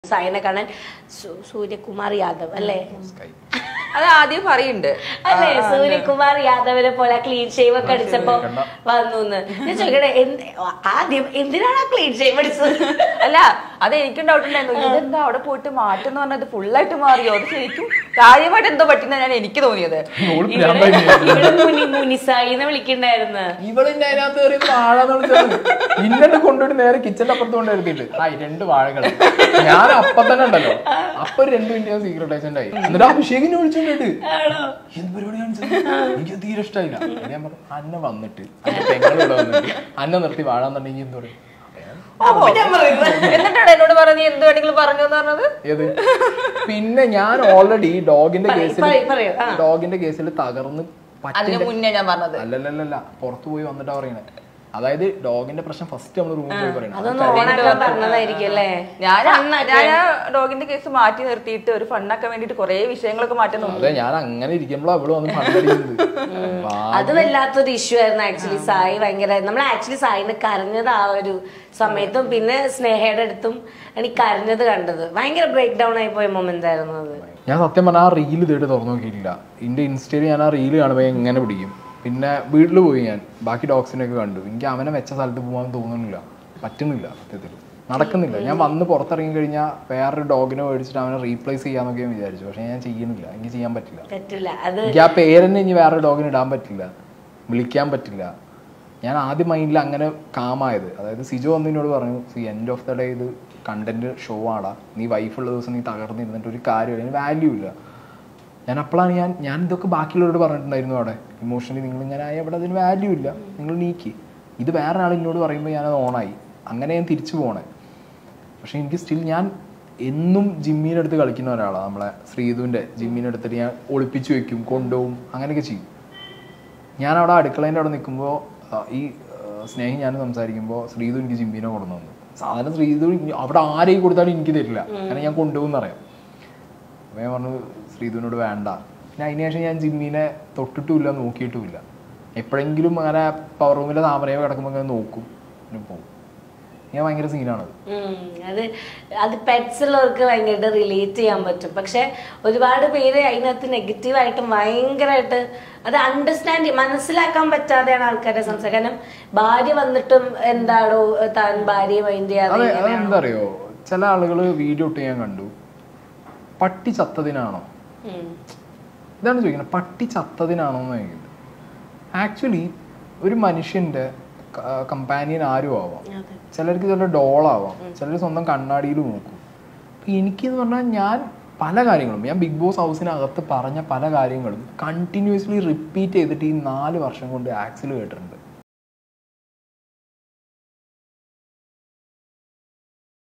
സായനെ കാണാൻ സു- സൂര്യകുമാർ യാദവ് അല്ലേ അത് ആദ്യം പറയുന്നുണ്ട് അല്ലേ സൂര്യകുമാർ യാദവിനെ പോലെ ക്ലീൻ ഷേവ് ഒക്കെ അടിച്ചപ്പോ വന്നു ഞാൻ ചോദിക്കട്ടെ എന്ത് ആദ്യം എന്തിനാണ് ആ ക്ലീൻ ഷേവ് അടിച്ചത് അല്ല അത് എനിക്കും ഡൗട്ട് ഉണ്ടായിരുന്നു ഇതെന്താ അവിടെ പോയിട്ട് മാറ്റം പറഞ്ഞത് ഫുള്ളായിട്ട് മാറിയോ അത് ശരിക്കും കാര്യമായിട്ട് എന്തോ പറ്റുന്നതാണ് എനിക്ക് തോന്നിയത് ഓള് ഇവിടെ പ്രാന്തായി ഇവിടെ മുനി മുനിസായിന്ന് വിളിക്കണ്ടായിരുന്നു ഇവളിന്റെ അതിനകത്ത് കയറി വാഴന്ന് വിളിച്ചത് ഇന്നെ കൊണ്ടുപോയിട്ട് നേരെ കിച്ചന്റെ അപ്പുറത്ത് കൊണ്ട് എടുത്തിട്ട് ഹായ് രണ്ട് വാഴകൾ ഞാൻ അപ്പൊ തന്നെ ഉണ്ടല്ലോ അപ്പൊ ഒരു രണ്ട് മിനിറ്റ് ഞാൻ സീക്രട്ട് ഏജന്റ് ആയി എന്നിട്ട് അഭിഷേകിനെ വിളിച്ചിട്ടുണ്ട് എന്ത് പരിപാടി കാണിച്ചത് എനിക്ക് തീരെ ഇഷ്ടമായില്ല എന്നിട്ട് ഞാൻ പറഞ്ഞു അന്ന വന്നിട്ട് അന്റെ പെങ്ങളിവിടെ വന്നിട്ട് അന്ന നിർത്തി വാഴാന്നുണ്ടെങ്കിൽ എന്ത് പറയും അപ്പൊ ഞാൻ പറയുന്നത് എന്നിട്ടാണ് എന്നോട് പറഞ്ഞത് നീ എന്ത് വേണമെങ്കിലും പറഞ്ഞു എന്ന് പറഞ്ഞത് ഏത് പിന്നെ ഞാൻ ഓൾറെഡി ഡോഗിന്റെ പറയ്, കേസിൽ പറയ്, പറയ്, ആ. ഡോഗിന്റെ കേസിൽ തകർന്ന് അതിന് പറ്റില്ല മുന്നേ ഞാൻ പറഞ്ഞത് അല്ലല്ലല്ല പുറത്തു പോയി വന്നിട്ടാ പറയണേ അതായത് ഡോഗിന്റെ പ്രശ്നം ഫസ്റ്റ് നമ്മൾ റൂമിൽ പോയി പറയണം അതൊന്ന് ഓണാക്കാൻ പറഞ്ഞതായിരിക്കും അല്ലേ ഞാൻ ഞാൻ ഡോഗിന്റെ കേസ് മാറ്റി നിർത്തിയിട്ട് ഒരു ഫണ്ണാക്കാൻ വേണ്ടിട്ട് കുറെ വിഷയങ്ങളൊക്കെ മാറ്റാൻ നോക്കി അതെ ഞാൻ അങ്ങനെ ഇരിക്കുമ്പോഴാണ് അവള് വന്ന് പണ്ടടിക്കുന്നത് അത് വല്ലാത്തൊരു ഇഷ്യൂ ആയിരുന്നു ആക്ച്വലി സായി ഭയങ്കര നമ്മൾ ആക്ച്വലി സായിനെ കരഞ്ഞത് ആ ഒരു സമയത്തും പിന്നെ സ്നേഹയുടെ അടുത്തും എനിക്ക് കരഞ്ഞത് കണ്ടത് ഭയങ്കര ബ്രേക്ക് ഡൗൺ ആയി പോയ മൊമെന്റ് ആയിരുന്നു അത് ഞാൻ സത്യം പറഞ്ഞാൽ ആ റീൽ ഇതേട്ട് തുറന്നു നോക്കിയിട്ടില്ല എന്റെ ഇൻസ്റ്റയിൽ ഞാൻ ആ റീൽ കാണുമ്പോൾ എങ്ങനെ പിടിക്കും പിന്നെ വീട്ടിൽ പോയി ഞാൻ ബാക്കി ഡോഗ്സിനെയൊക്കെ കണ്ടു എനിക്ക് അവനെ വെച്ച സ്ഥലത്ത് പോകാൻ തോന്നുന്നില്ല പറ്റുന്നില്ല സത്യത്തിൽ നടക്കുന്നില്ല ഞാൻ വന്ന് പുറത്തിറങ്ങി കഴിഞ്ഞാൽ വേറൊരു ഡോഗിനെ മേടിച്ചിട്ട് അവനെ റീപ്ലേസ് ചെയ്യാന്നൊക്കെ ഞാൻ വിചാരിച്ചു പക്ഷെ ഞാൻ ചെയ്യുന്നില്ല എനിക്ക് ചെയ്യാൻ പറ്റില്ല പറ്റില്ല അത് എനിക്ക് ആ പേരെന്നെ ഇനി വേറെ ഡോഗിന് ഇടാൻ പറ്റില്ല വിളിക്കാൻ പറ്റില്ല ഞാൻ ആദ്യം മൈൻഡിൽ അങ്ങനെ കാമായത് അതായത് സിജോ വന്നതിനോട് പറഞ്ഞു see end of the day ഇത് കണ്ടന്റ് ഷോ ആടാ നീ വൈഫുള്ള ദിവസം നീ തകർന്നിരുന്നിട്ട് ഒരു കാര്യമില്ല അതിന് വാല്യൂ ഇല്ല ഞാൻ അപ്പോഴാണ് ഞാൻ ഞാൻ ഇതൊക്കെ ബാക്കിയുള്ളവരോട് പറഞ്ഞിട്ടുണ്ടായിരുന്നു അവിടെ ഇമോഷണലി നിങ്ങൾ ഇങ്ങനെ ആയ അവിടെ അതിന് വാല്യൂ ഇല്ല നിങ്ങൾ നീക്കി ഇത് വേറെ ആൾ എന്നോട് പറയുമ്പോൾ ഞാനത് ഓണായി അങ്ങനെ ഞാൻ തിരിച്ചു പോണേ പക്ഷെ എനിക്ക് സ്റ്റിൽ ഞാൻ എന്നും ജിമ്മീൻ്റെ അടുത്ത് കളിക്കുന്ന ഒരാളാണ് നമ്മളെ ശ്രീധുവിൻ്റെ ജിമ്മീൻ്റെ അടുത്തിട്ട് ഞാൻ ഒളിപ്പിച്ചു വെക്കും കൊണ്ടുപോകും അങ്ങനെയൊക്കെ ചെയ്യും ഞാൻ അവിടെ അടുക്കളേൻ്റെ അവിടെ നിൽക്കുമ്പോൾ ഈ ആ, സ്നേഹി ഞാൻ സംസാരിക്കുമ്പോൾ ശ്രീധു എനിക്ക് ജിമ്മീനെ കൊണ്ടു വന്നു സാധാരണ ശ്രീധു ഇനി അവിടെ ആരെയും കൊടുത്താലും എനിക്ക് തരില്ല കാരണം ഞാൻ കൊണ്ടുപോകും അറിയാം അപ്പോൾ ഞാൻ പറഞ്ഞു ശ്രീധുവിനോട് വേണ്ട പിന്നെ അതിന് ശേഷം ഞാൻ ജിമ്മീനെ തൊട്ടിട്ടുമില്ല നോക്കിയിട്ടുമില്ല എപ്പോഴെങ്കിലും അങ്ങനെ പവർ റൂമിലെ താമരയോ കിടക്കുമ്പോൾ അങ്ങനെ നോക്കും പിന്നെ പോകും ഞാൻ ഭയങ്കര സീനാണത് ഉം, അത് അത് പെറ്റ്സ് ഉള്ളവർക്ക് ഭയങ്കരമായിട്ട് റിലേറ്റ് ചെയ്യാൻ പറ്റും പക്ഷെ ഒരുപാട് പേര് അതിനകത്ത് നെഗറ്റീവായിട്ടും ഭയങ്കരമായിട്ട് അത് അണ്ടർസ്റ്റാൻഡ് മനസ്സിലാക്കാൻ പറ്റാതെയാണ് ആൾക്കാരെ സംസാരം കാരണം ഭാര്യ വന്നിട്ടും എന്താണോ താൻ ഭാര്യയെ മൈൻഡ് ചെയ്യാതെ അതെ ഇങ്ങനെയാണോ? അതെന്താ അറിയോ ചില ആളുകൾ വീഡിയോ ഇട്ട് ഞാൻ കണ്ടു പട്ടി ചത്തതിനാണോ ഉം. ഇതാണ് ചോദിക്കുന്നത് പട്ടി ചത്തതിനാണോ എന്ന് ചോദിക്കുന്നത് ആക്ച്വലി ഒരു മനുഷ്യന്റെ കമ്പാനിയൻ ആരും ആവാം അതെ. ചിലർക്ക് ചില ഡോളാവാം ചിലർ സ്വന്തം കണ്ണാടിയിൽ നോക്കും അപ്പൊ എനിക്കെന്ന് പറഞ്ഞാൽ ഞാൻ പല കാര്യങ്ങളും ഞാൻ ബിഗ് ബോസ് ഹൗസിനകത്ത് പറഞ്ഞ പല കാര്യങ്ങളും കണ്ടിന്യൂസ്ലി റിപ്പീറ്റ് ചെയ്തിട്ട് ഈ നാല് വർഷം കൊണ്ട് ആക്സിൽ കേട്ടിട്ടുണ്ട്